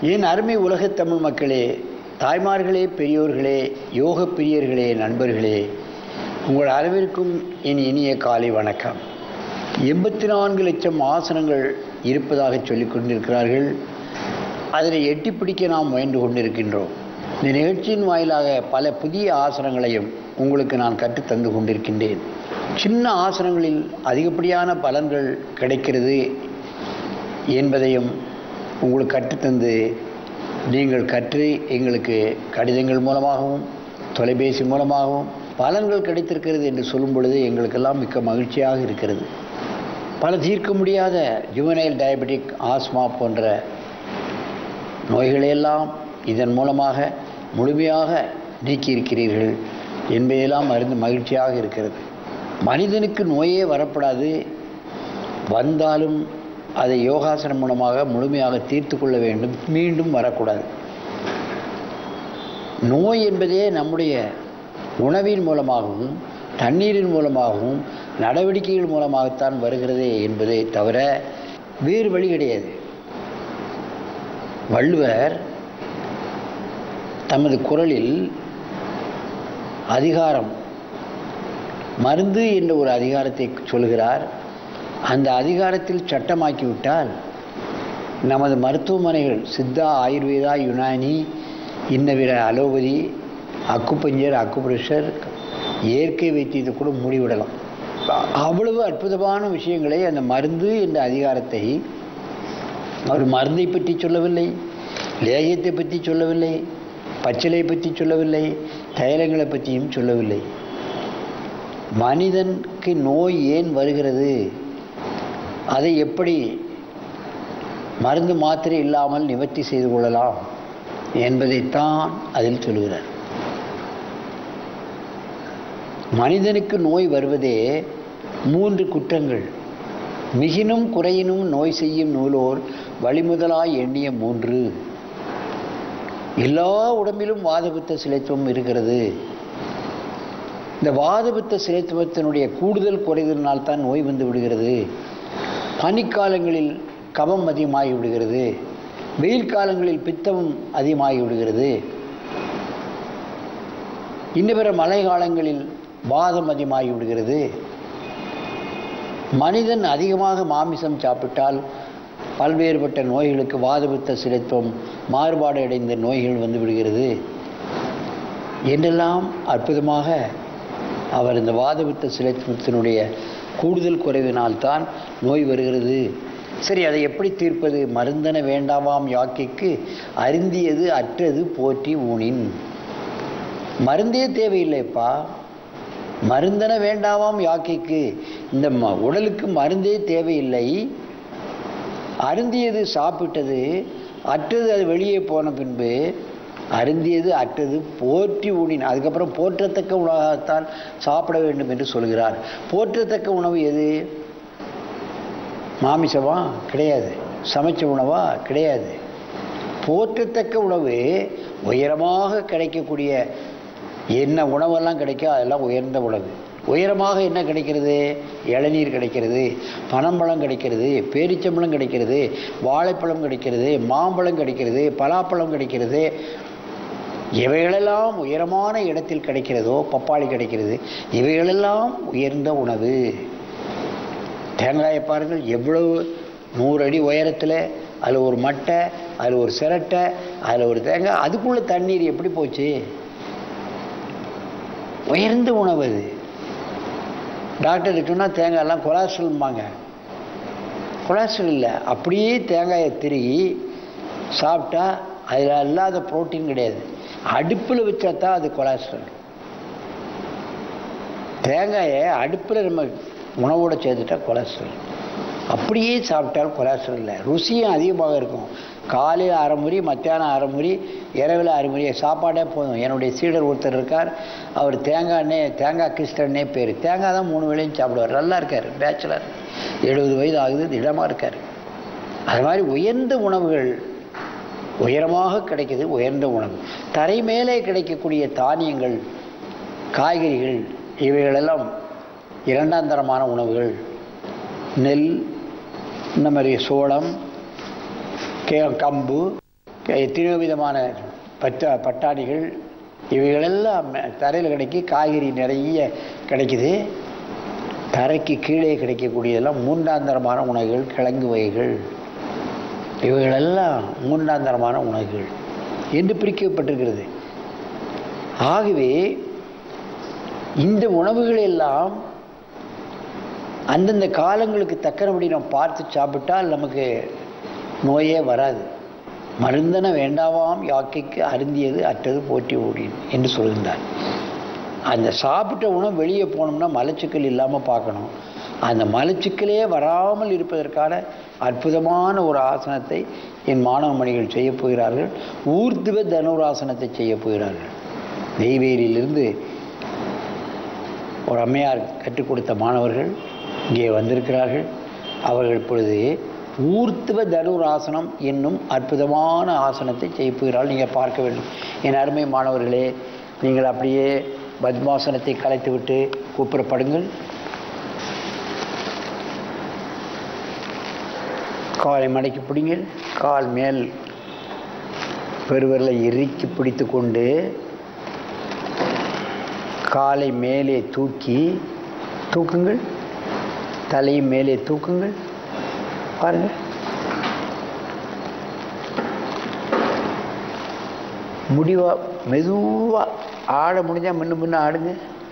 என் அருமை உலகத் தமிழ் மக்களே தாய்மார்களே பெரியோர்களே யோக பிரியர்களே நண்பர்களே உங்கள் அனைவருக்கும் என் இனிய காலை வணக்கம் எண்பத்தி நான்கு லட்சம் ஆசனங்கள் இருப்பதாக சொல்லிக் கொண்டிருக்கிறார்கள் அதனை எட்டி பிடிக்க நாம் முயன்று கொண்டிருக்கின்றோம் இந்த நிகழ்ச்சியின் வாயிலாக பல புதிய ஆசனங்களையும் உங்களுக்கு நான் கற்றுத் தந்து கொண்டிருக்கின்றேன் சின்ன ஆசனங்களில் அதிகப்படியான பலன்கள் கிடைக்கிறது என்பதையும் உங்களுக்கு கற்றுத்தந்து நீங்கள் கற்று எங்களுக்கு கடிதங்கள் மூலமாகவும் தொலைபேசி மூலமாகவும் பலன்கள் கிடைத்திருக்கிறது என்று சொல்லும் பொழுது எங்களுக்கெல்லாம் மிக்க மகிழ்ச்சியாக இருக்கிறது பல தீர்க்க முடியாத ஜுவனைல் டயபெட்டிக் ஆஸ்மா போன்ற நோய்களையெல்லாம் இதன் மூலமாக முழுமையாக நீக்கியிருக்கிறீர்கள் என்பதையெல்லாம் அறிந்து மகிழ்ச்சியாக இருக்கிறது மனிதனுக்கு நோயே வரப்படாது வந்தாலும் அதை யோகாசனம் மூலமாக முழுமையாக தீர்த்து கொள்ள வேண்டும் மீண்டும் வரக்கூடாது நோய் என்பதே நம்முடைய உணவின் மூலமாகவும் தண்ணீரின் மூலமாகவும் நடவடிக்கைகள் மூலமாகத்தான் வருகிறது என்பதை தவிர வேறு வழி கிடையாது வள்ளுவர் தமது குரலில் அதிகாரம் மருந்து என்ற ஒரு அதிகாரத்தை சொல்கிறார் அந்த அதிகாரத்தில் சட்டமாக்கிவிட்டால் நமது மருத்துவமனைகள் சித்தா ஆயுர்வேதா யுனானி இன்னவிர அலோபதி அக்குப்பஞ்சர் அக்குப்ரெஷர் இயற்கை வைத்தியத்தை கூட மூடிவிடலாம் அவ்வளவு அற்புதமான விஷயங்களை அந்த மருந்து என்ற அதிகாரத்தை அவர் மருந்தை பற்றி சொல்லவில்லை லேகியத்தை பற்றி சொல்லவில்லை பச்சிலை பற்றி சொல்லவில்லை தைலங்களை பற்றியும் சொல்லவில்லை மனிதனுக்கு நோய் ஏன் வருகிறது அதை எப்படி மருந்து மாத்திரை இல்லாமல் நிவர்த்தி செய்து கொள்ளலாம் என்பதைத்தான் அதில் சொல்கிறார் மனிதனுக்கு நோய் வருவதே மூன்று குற்றங்கள் மிகினும் குறையினும் நோய் செய்யும் நூலோர் வழிமுதலாய் எண்ணிய மூன்று எல்லா உடம்பிலும் வாதபித்த சிலைத்துவம் இருக்கிறது இந்த வாதபித்த சிலைத்துவத்தினுடைய கூடுதல் குறைதலினால் தான் நோய் வந்து விடுகிறது பனிக்காலங்களில் கபம் அதிகமாகி விடுகிறது வெயில் காலங்களில் பித்தம் அதிகமாகி விடுகிறது இன்னும் பிற மழை காலங்களில் வாதம் அதிகமாகி விடுகிறது மனிதன் அதிகமாக மாமிசம் சாப்பிட்டால் பல்வேறுபட்ட நோய்களுக்கு வாதபித்த சிலைத்துவம் மாறுபாடு அடைந்த நோய்கள் வந்து விடுகிறது என்றெல்லாம் அற்புதமாக அவர் இந்த வாதபித்த சிலைத்துவத்தினுடைய கூடுதல் குறைவினால்தான் நோய் வருகிறது சரி அதை எப்படி தீர்ப்பது மருந்தன வேண்டாமாம் யாக்கைக்கு அருந்தியது அற்றது போற்றி ஊனின் மருந்தே தேவையில்லைப்பா மருந்தன வேண்டாமாம் யாக்கைக்கு இந்த ம- உடலுக்கு மருந்தே தேவையில்லை அருந்தியது சாப்பிட்டது அற்றது அது வெளியே போன பின்பு அருந்தியது அற்றது போற்றி ஊனின் அதுக்கப்புறம் போற்றத்தக்க உணவாகத்தான் சாப்பிட வேண்டும் என்று சொல்கிறார் போற்றத்தக்க உணவு எது மாமிசமா கிடையாது சமைச்ச உணவா கிடையாது போற்றத்தக்க உணவு உயரமாக கிடைக்கக்கூடிய என்ன உணவெல்லாம் கிடைக்கோ அதெல்லாம் உயர்ந்த உணவு உயரமாக என்ன கிடைக்கிறது இளநீர் கிடைக்கிறது பனம்பழம் கிடைக்கிறது பேரிச்சம்பழம் கிடைக்கிறது வாழைப்பழம் கிடைக்கிறது மாம்பழம் கிடைக்கிறது பலாப்பழம் கிடைக்கிறது இவைகளெல்லாம் உயரமான இடத்தில் கிடைக்கிறதோ பப்பாளி கிடைக்கிறது இவைகளெல்லாம் உயர்ந்த உணவு தேங்காயை பாருங்கள் எவ்வளவு நூறு அடி உயரத்தில் அதில் ஒரு மட்டை அதில் ஒரு சிரட்டை அதில் ஒரு தேங்காய் அதுக்குள்ளே தண்ணீர் எப்படி போச்சு உயர்ந்த உணவு அது டாக்டர் சொன்னால் தேங்காயெல்லாம் கொலாஸ்ட்ரல்பாங்க கொலாஸ்ட்ரல் இல்லை அப்படியே தேங்காயை திருகி சாப்பிட்டா அதில் இல்லாத புரோட்டீன் கிடையாது அடுப்பில் வச்சா தான் அது கொலாஸ்ட்ரல் தேங்காயை அடுப்பில் நம்ம உணவோடு சேர்த்துட்டா கொலஸ்ட்ரால் அப்படியே சாப்பிட்டால் கொலஸ்ட்ரால் இல்லை ருசியும் அதிகமாக இருக்கும் காலையில் அரை முறி மத்தியானம் அரை முறி இரவில் அரை முறி சாப்பாடே போதும் என்னுடைய சீடர் ஒருத்தர் இருக்கார் அவர் தேங்காய் எண்ணெய் தேங்காய் கிறிஸ்டன்னே பேர் தேங்காய் தான் மூணு வேளையும் சாப்பிடுவார் நல்லா இருக்கார் பேச்சுலர் எழுபது வயது ஆகுது திடமாக இருக்கார் அது மாதிரி உயர்ந்த உணவுகள் உயரமாக கிடைக்குது உயர்ந்த உணவு தரை மேலே கிடைக்கக்கூடிய தானியங்கள் காய்கறிகள் இவைகளெல்லாம் இரண்டாம் தரமான உணவுகள் நெல் இந்த மாதிரி சோளம் கே கம்பு எத்தனையோ விதமான பச்சா பட்டாணிகள் இவைகளெல்லாம் தரையில் கிடைக்கி காய்கறி நிறைய கிடைக்குது தரைக்கு கீழே கிடைக்கக்கூடியதெல்லாம் மூன்றாந்தரமான உணவுகள் கிழங்கு வகைகள் இவைகளெல்லாம் மூன்றாந்தரமான உணவுகள் என்று பிரிக்கப்பட்டிருக்கிறது ஆகவே இந்த உணவுகள் எல்லாம் அந்தந்த காலங்களுக்கு தக்கனபடி நாம் பார்த்து சாப்பிட்டால் நமக்கு நோயே வராது மருந்தன வேண்டாவாம் யாக்கைக்கு அருந்தியது அற்றது போற்றி ஓடின் என்று சொல்கின்றார் அந்த சாப்பிட்ட உணவு வெளியே போனோம்னா மலச்சிக்கல் இல்லாமல் பார்க்கணும் அந்த மலச்சிக்கலே வராமல் இருப்பதற்கான அற்புதமான ஒரு ஆசனத்தை என் மாணவ மணிகள் செய்ய போகிறார்கள் ஊர்துவ தனுராசனத்தை செய்ய போகிறார்கள் நெய்வேலியிலிருந்து ஒரு அம்மையார் கற்றுக் கொடுத்த மாணவர்கள் இங்கே வந்திருக்கிறார்கள் அவர்கள் இப்பொழுது ஊர்த்துவ தனுராசனம் என்னும் அற்புதமான ஆசனத்தை செய்ய போகிறார்கள் நீங்கள் பார்க்க வேண்டும் என் அருமை மாணவர்களே நீங்கள் அப்படியே பத்மாசனத்தை கலைத்துவிட்டு கூப்பிடப்படுங்கள் காலை மடக்கி பிடிங்கள் கால் மேல் பெருவரில் இறுக்கி பிடித்து கொண்டு காலை மேலே தூக்கி தூக்குங்கள் தலையை மேலே தூக்குங்கள் பாருங்கள் முடிவா மெதுவாக ஆட முடிஞ்சால் முன்னு முன்ன ஆடுங்க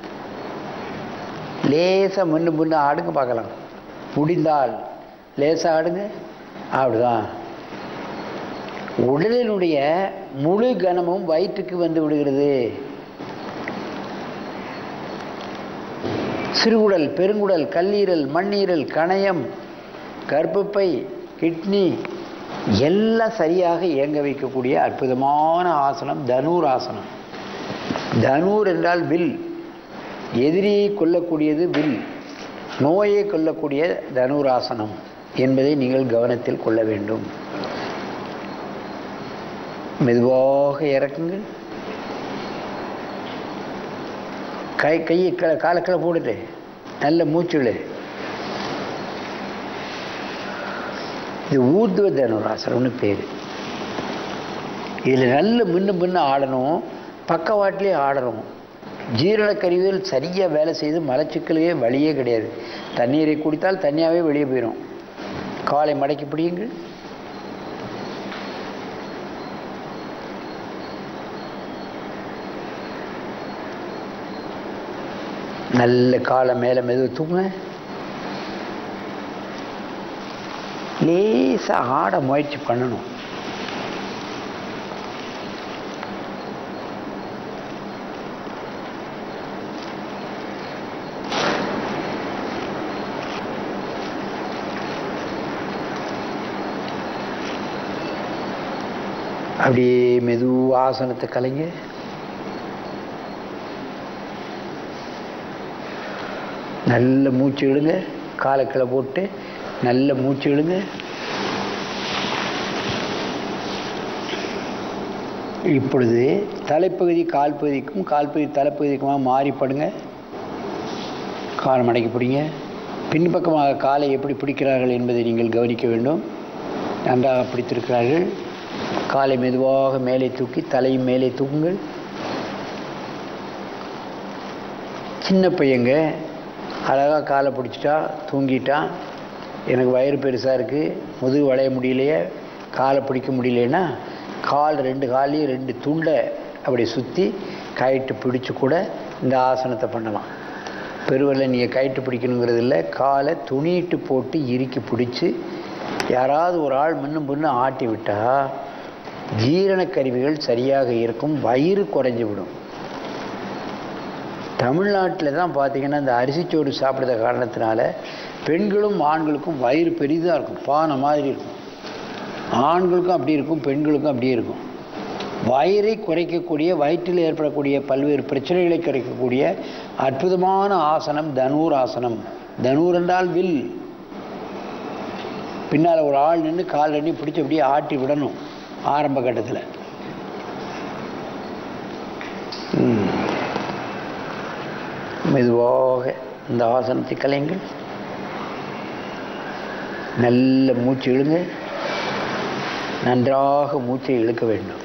லேசாக முன்னு முன்ன ஆடுங்க பார்க்கலாம் முடிந்தால் லேசாக ஆடுங்க அப்படிதான் உடலினுடைய முழு கனமும் வயிற்றுக்கு வந்து விடுகிறது சிறுகுடல் பெருங்குடல் கல்லீரல் மண்ணீரல் கணையம் கர்ப்பப்பை கிட்னி எல்லாம் சரியாக இயங்க வைக்கக்கூடிய அற்புதமான ஆசனம் தனூர் ஆசனம் தனூர் என்றால் வில் எதிரியை கொல்லக்கூடியது வில் நோயை கொல்லக்கூடிய தனுராசனம் என்பதை நீங்கள் கவனத்தில் கொள்ள வேண்டும் மெதுவாக இறக்குங்கள் கை கையை கீழே காலை கீழே போட்டுட்டு நல்ல மூச்சுடு இது ஊர்துவ தனுராசனம்னு பேர் இதில் நல்ல முன்ன முன்ன ஆடணும் பக்கவாட்டிலே ஆடணும் ஜீரண கருவிகள் சரியாக வேலை செய்து மலச்சிக்கலையே வழியே கிடையாது தண்ணீரை குடித்தால் தனியாகவே வெளியே போயிடும் காலை மடக்கி பிடியுங்கள் நல்ல காலை மேலே மெதுவை தூங்க லேசாக ஆட முயற்சி பண்ணணும் அப்படியே மெது ஆசனத்தை கலைங்க நல்ல மூச்சு இழுங்க காலக்கிழ போட்டு நல்ல மூச்சு இழுங்க இப்பொழுது தலைப்பகுதி கால் பகுதிக்கும் கால் பகுதி தலைப்பகுதிக்குமா மாறிப்படுங்க கால் மடக்கி பிடிங்க பின்பக்கமாக காலை எப்படி பிடிக்கிறார்கள் என்பதை நீங்கள் கவனிக்க வேண்டும் நன்றாக பிடித்திருக்கிறார்கள் காலை மெதுவாக மேலே தூக்கி தலையும் மேலே தூக்குங்கள் சின்ன பையங்க அழகாக காலை பிடிச்சிட்டா தூங்கிட்டான் எனக்கு வயிறு பெருசாக இருக்குது முதுகு வளைய முடியலையே காலை பிடிக்க முடியலன்னா கால் ரெண்டு காலையும் ரெண்டு துண்டை அப்படி சுற்றி கயிட்டு பிடிச்சி கூட இந்த ஆசனத்தை பண்ணலாம் பெருவரில் நீங்கள் கயிட்டு பிடிக்கணுங்கிறது இல்லை காலை துணியிட்டு போட்டு இறுக்கி பிடிச்சி யாராவது ஒரு ஆள் முன்னும் பின்னும் ஆட்டி விட்டால் ஜீரண கருவிகள் சரியாக இருக்கும் வயிறு குறைஞ்சி விடும் தமிழ்நாட்டில் தான் பார்த்தீங்கன்னா இந்த அரிசிச்சோறு சாப்பிடுற காரணத்தினால பெண்களும் ஆண்களுக்கும் வயிறு பெரிதாக இருக்கும் பானை மாதிரி இருக்கும் ஆண்களுக்கும் அப்படி இருக்கும் பெண்களுக்கும் அப்படி இருக்கும் வயிறை குறைக்கக்கூடிய வயிற்றில் ஏற்படக்கூடிய பல்வேறு பிரச்சனைகளை குறைக்கக்கூடிய அற்புதமான ஆசனம் தனூர் ஆசனம் தனூர் என்றால் வில் பின்னால் ஒரு ஆள் நின்று கால் ரெண்டி பிடிச்சி அப்படியே ஆட்டி விடணும் ஆரம்ப கட்டத்தில் மெதுவாக இந்த ஆசனத்தை கலையுங்கள் நல்ல மூச்சு இழுங்க நன்றாக மூச்சை இழுக்க வேண்டும்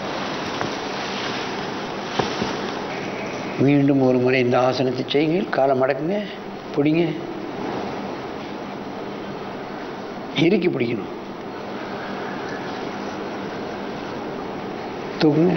மீண்டும் ஒரு முறை இந்த ஆசனத்தை செய்யுங்கள் காலை மடக்குங்க பிடிங்க இறுக்கி பிடிக்கணும் தூக்குங்க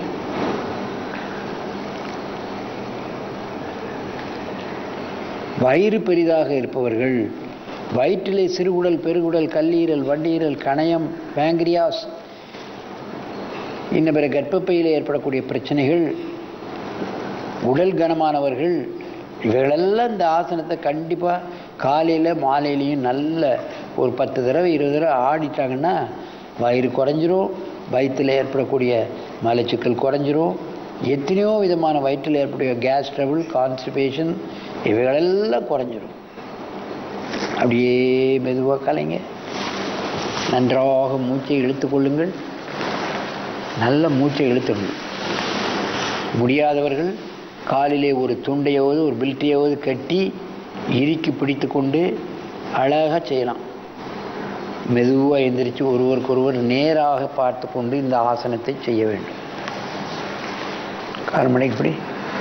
வயிறு பெரிதாக இருப்பவர்கள் வயிற்றிலே சிறுகுடல் பெருகுடல் கல்லீரல் வண்டீரல் கணையம் பேங்கிரியாஸ் இன்ன பிற கர்ப்பப்பையில் ஏற்படக்கூடிய பிரச்சனைகள் உடல் கனமானவர்கள் இவைகளெல்லாம் இந்த ஆசனத்தை கண்டிப்பாக காலையில் மாலையிலையும் நல்ல ஒரு பத்து தடவை இருபது தடவை ஆடிட்டாங்கன்னா வயிறு குறைஞ்சிரும் வயிற்றில் ஏற்படக்கூடிய மலச்சிக்கல் குறைஞ்சிரும் எத்தனையோ விதமான வயிற்றில் ஏற்படக்கூடிய கேஸ் ட்ரபிள் கான்ஸ்டிபேஷன் இவைகளெல்லாம் குறைஞ்சிரும் அப்படியே மெதுவாக கலைங்க நன்றாக மூச்சை இழுத்து கொள்ளுங்கள் நல்ல மூச்சை இழுத்துடணும் முடியாதவர்கள் காலிலே ஒரு துண்டையாவது ஒரு பில்ட்டையாவது கட்டி இறுக்கி பிடித்து கொண்டு அழகாக செய்யலாம் மெதுவாக எந்திரிச்சு ஒருவருக்கொருவர் நேராக பார்த்து கொண்டு இந்த ஆசனத்தை செய்ய வேண்டும் கால்மடைக்கு இப்படி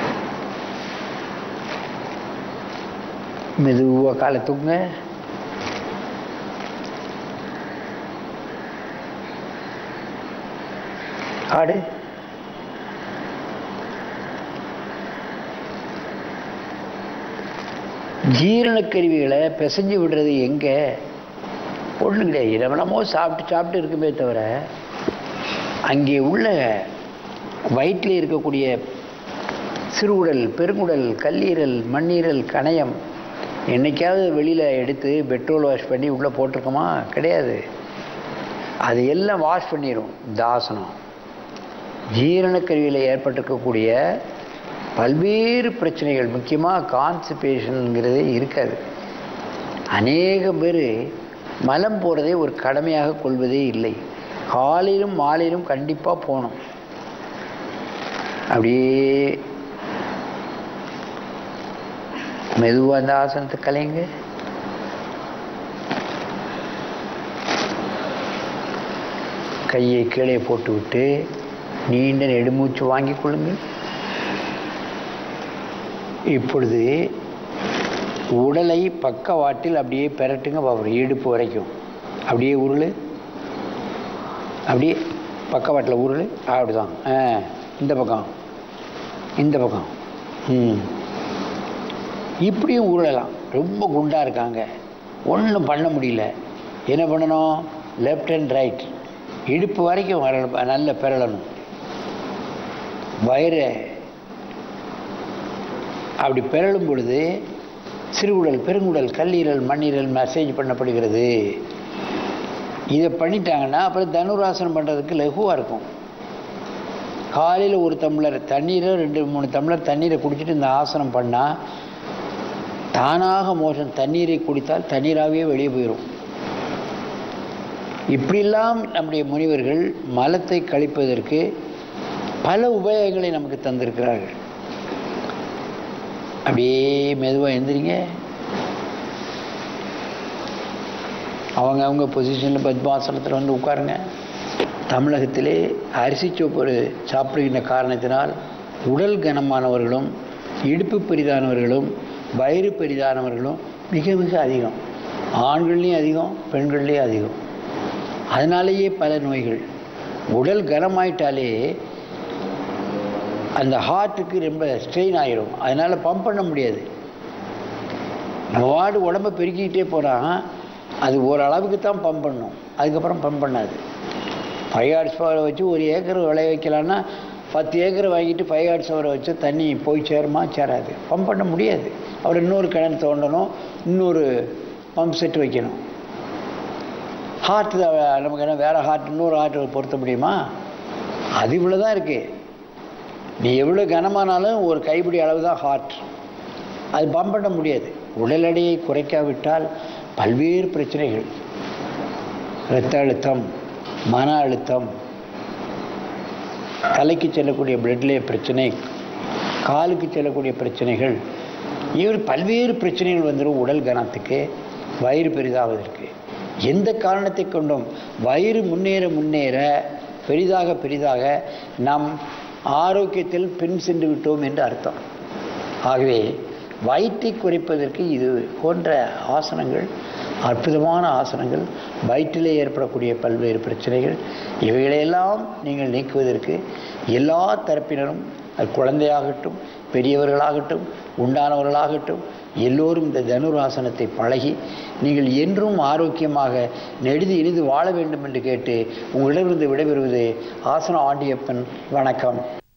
மெதுவாக காலை தூக்குங்க ஆடு ஜீரணக்கருவிகளை பிசைஞ்சு விடுறது எங்கே ஒன்றும் கிடையாது இரவனமோ சாப்பிட்டு சாப்பிட்டு இருக்குமே தவிர அங்கே உள்ள வயிற்றில் இருக்கக்கூடிய சிறுகுடல் பெருங்குடல் கல்லீரல் மண்ணீரல் கணையம் என்னைக்காவது வெளியில் எடுத்து பெட்ரோல் வாஷ் பண்ணி உள்ளே போட்டிருக்கோமா கிடையாது அது எல்லாம் வாஷ் பண்ணிடும் இந்த ஆசனம் ஜீரணக்கருவியில் ஏற்பட்டிருக்கக்கூடிய பல்வேறு பிரச்சனைகள் முக்கியமாக கான்ஸ்டிபேஷனுங்கிறதே இருக்காது அநேக பேர் மலம் போகிறதே ஒரு கடமையாக கொள்வதே இல்லை காலையிலும் மாலையிலும் கண்டிப்பாக போகணும் அப்படியே மெதுவாக அந்த ஆசனத்தை கலைங்க கையை கீழே போட்டு விட்டு நீண்ட நெடுமூச்சு வாங்கிக் கொள்ளுங்கள் இப்பொழுது உடலை பக்கவாட்டில் அப்படியே பெரட்டுங்க பாப்போம் இடுப்பு வரைக்கும் அப்படியே உருளு அப்படியே பக்கவாட்டில் உருளு அப்படிதான் ஆ இந்த பக்கம் இந்த பக்கம் ம் இப்படியும் உருளலாம் ரொம்ப குண்டாக இருக்காங்க ஒன்றும் பண்ண முடியல என்ன பண்ணணும் லெஃப்ட் அண்ட் ரைட் இடுப்பு வரைக்கும் வர நல்ல பெறலணும் வயிறை அப்படி பிறழும் பொழுது சிறுகுடல் பெருங்குடல் கல்லீரல் மண்ணீரல் மசேஜ் பண்ணப்படுகிறது இதை பண்ணிட்டாங்கன்னா அப்புறம் தனுராசனம் பண்ணுறதுக்கு லகுவாக இருக்கும் காலையில் ஒரு டம்ளர் தண்ணீரை ரெண்டு மூணு டம்ளர் தண்ணீரை குடிச்சிட்டு இந்த ஆசனம் பண்ணால் தானாக மோசம் தண்ணீரை குடித்தால் தண்ணீராகவே வெளியே போயிடும் இப்படியெல்லாம் நம்முடைய முனிவர்கள் மலத்தை கழிப்பதற்கு பல உபாயங்களை நமக்கு தந்திருக்கிறார்கள் அப்படியே மெதுவாக எந்திரிங்க அவங்க அவங்க பொசிஷனில் பத்மாசனத்தில் வந்து உட்காருங்க தமிழகத்திலே அரிசி சோப்பு சாப்பிடுகின்ற காரணத்தினால் உடல் கனமானவர்களும் இடுப்பு பெரிதானவர்களும் வயிறு பெரிதானவர்களும் மிக மிக அதிகம் ஆண்கள்லேயும் அதிகம் பெண்கள்லேயும் அதிகம் அதனாலேயே பல நோய்கள் உடல் கனமாயிட்டாலே அந்த ஹார்ட்டுக்கு ரொம்ப ஸ்ட்ரெயின் ஆகிடும் அதனால் பம்ப் பண்ண முடியாது நம்ம வாடு உடம்பை பெருக்கிக்கிட்டே போனால் அது ஓரளவுக்கு தான் பம்ப் பண்ணும் அதுக்கப்புறம் பம்ப் பண்ணாது ஃபைவ் ஹார்ஸ் பவரை வச்சு ஒரு ஏக்கர் விளைய வைக்கலான்னா பத்து ஏக்கர் வாங்கிட்டு ஃபைவ் ஹார்ஸ் பவரை வச்சு தண்ணி போய் சேருமா சேராது பம்ப் பண்ண முடியாது அப்புறம் இன்னொரு கிணறு தோண்டணும் இன்னொரு பம்ப் செட் வைக்கணும் ஹார்ட் நமக்கு என்ன வேறு ஹார்ட் இன்னொரு ஹார்ட் பொருத்த முடியுமா அது இவ்வளோ தான் இருக்குது நீ எவ்வளோ கனமானாலும் ஒரு கைப்பிடி அளவு தான் ஹார்ட் அது பம்ப் பண்ண முடியாது உடல் எடையை குறைக்காவிட்டால் பல்வேறு பிரச்சனைகள் இரத்த அழுத்தம் மன அழுத்தம் தலைக்கு செல்லக்கூடிய பிளட்லே பிரச்சனை காலுக்கு செல்லக்கூடிய பிரச்சனைகள் இவர் பல்வேறு பிரச்சனைகள் வந்துடும் உடல் கனத்துக்கு வயிறு பெரிதாவதற்கு எந்த காரணத்தை கொண்டும் வயிறு முன்னேற முன்னேற பெரிதாக பெரிதாக நம் ஆரோக்கியத்தில் பின் சென்று விட்டோம் என்று அர்த்தம் ஆகவே வயிற்றை குறைப்பதற்கு இது போன்ற ஆசனங்கள் அற்புதமான ஆசனங்கள் வயிற்றிலே ஏற்படக்கூடிய பல்வேறு பிரச்சனைகள் இவைகளையெல்லாம் நீங்கள் நீக்குவதற்கு எல்லா தரப்பினரும் அது குழந்தையாகட்டும் பெரியவர்களாகட்டும் உண்டானவர்களாகட்டும் எல்லோரும் இந்த தனுராசனத்தை பழகி நீங்கள் என்றும் ஆரோக்கியமாக நெடுது இனிது வாழ வேண்டும் என்று கேட்டு உங்களிடமிருந்து விடைபெறுவது ஆசன ஆண்டியப்பன் வணக்கம்